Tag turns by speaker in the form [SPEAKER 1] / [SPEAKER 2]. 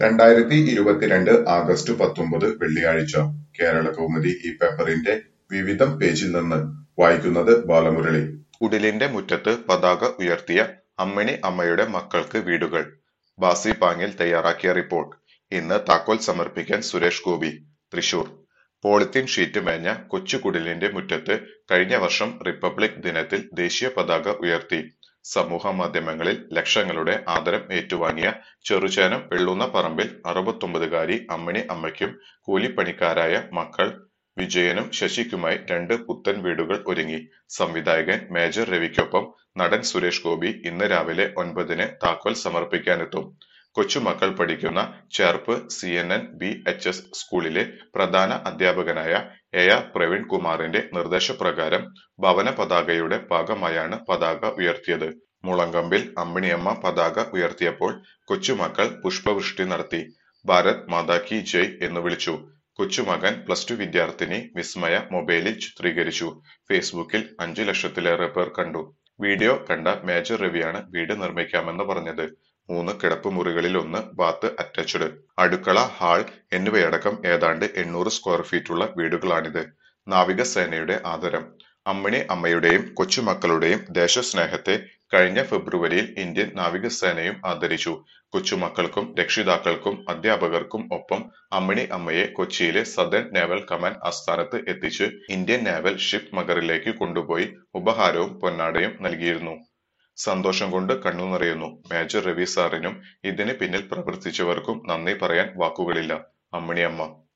[SPEAKER 1] രണ്ടായിരത്തി ഇരുപത്തിരണ്ട് ആഗസ്റ്റ് പത്തൊമ്പത് വെള്ളിയാഴ്ച കേരളകൗമുദി ഈ പേപ്പറിന്റെ വിവിധം പേജിൽ നിന്ന് വായിക്കുന്നത് ബാലമുരളി
[SPEAKER 2] കുടിലിന്റെ മുറ്റത്ത് പതാക ഉയർത്തിയ അമ്മിണി അമ്മയുടെ മക്കൾക്ക് വീടുകൾ ബാസി പാങ്ങിൽ തയ്യാറാക്കിയ റിപ്പോർട്ട് ഇന്ന് താക്കോൽ സമർപ്പിക്കാൻ സുരേഷ് ഗോപി തൃശൂർ പോളിത്തീൻ ഷീറ്റ് മേഞ്ഞ കൊച്ചു കുടിലിന്റെ മുറ്റത്ത് കഴിഞ്ഞ വർഷം റിപ്പബ്ലിക് ദിനത്തിൽ ദേശീയ പതാക ഉയർത്തി സമൂഹ മാധ്യമങ്ങളിൽ ലക്ഷങ്ങളുടെ ആദരം ഏറ്റുവാങ്ങിയ ചെറുചേനം വെള്ളൂന്ന പറമ്പിൽ അറുപത്തൊമ്പതുകാരി അമ്മിണി അമ്മയ്ക്കും കൂലിപ്പണിക്കാരായ മക്കൾ വിജയനും ശശിക്കുമായി രണ്ട് പുത്തൻ വീടുകൾ ഒരുങ്ങി സംവിധായകൻ മേജർ രവിക്കൊപ്പം നടൻ സുരേഷ് ഗോപി ഇന്ന് രാവിലെ ഒൻപതിന് താക്കോൽ സമർപ്പിക്കാനെത്തും കൊച്ചുമക്കൾ പഠിക്കുന്ന Cherpu C N N B H S സ്കൂളിലെ പ്രധാന അധ്യാപകനായ എ ആർ പ്രവീൺ കുമാറിന്റെ നിർദ്ദേശപ്രകാരം ഭവന പതാകയുടെ ഭാഗമായാണ് പതാക ഉയർത്തിയത് മുളങ്കമ്പിൽ അമ്മിണിയമ്മ പതാക ഉയർത്തിയപ്പോൾ കൊച്ചുമക്കൾ പുഷ്പവൃഷ്ടി നടത്തി ഭാരത് മാതാ കി ജയ് എന്ന് വിളിച്ചു കൊച്ചുമകൻ പ്ലസ് ടു വിദ്യാർത്ഥിനി വിസ്മയ മൊബൈലിൽ ചിത്രീകരിച്ചു ഫേസ്ബുക്കിൽ അഞ്ചു ലക്ഷത്തിലേറെ പേർ കണ്ടു വീഡിയോ കണ്ട മേജർ രവിയാണ് വീട് നിർമ്മിക്കാമെന്ന് പറഞ്ഞത് മൂന്ന് കിടപ്പുമുറികളിൽ ഒന്ന് ബാത്ത് അറ്റാച്ച്ഡ് അടുക്കള ഹാൾ എന്നിവയടക്കം ഏതാണ്ട് എണ്ണൂറ് സ്ക്വയർ ഫീറ്റുള്ള വീടുകളാണിത് നാവികസേനയുടെ ആദരം അമ്മിണി അമ്മയുടെയും കൊച്ചുമക്കളുടെയും ദേശസ്നേഹത്തെ കഴിഞ്ഞ ഫെബ്രുവരിയിൽ ഇന്ത്യൻ നാവികസേനയും ആദരിച്ചു കൊച്ചുമക്കൾക്കും രക്ഷിതാക്കൾക്കും അധ്യാപകർക്കും ഒപ്പം അമ്മിണി അമ്മയെ കൊച്ചിയിലെ സദേൺ നേവൽ കമാൻഡ് ആസ്ഥാനത്ത് എത്തിച്ച് ഇന്ത്യൻ നേവൽ ഷിപ്പ് മഗറിലേക്ക് കൊണ്ടുപോയി ഉപഹാരവും പൊന്നാടയും നൽകിയിരുന്നു സന്തോഷം കൊണ്ട് കണ്ണു നിറയുന്നു മേജർ രവി സാറിനും ഇതിന് പിന്നിൽ പ്രവർത്തിച്ചവർക്കും നന്ദി പറയാൻ വാക്കുകളില്ല അമ്മിണിയമ്മ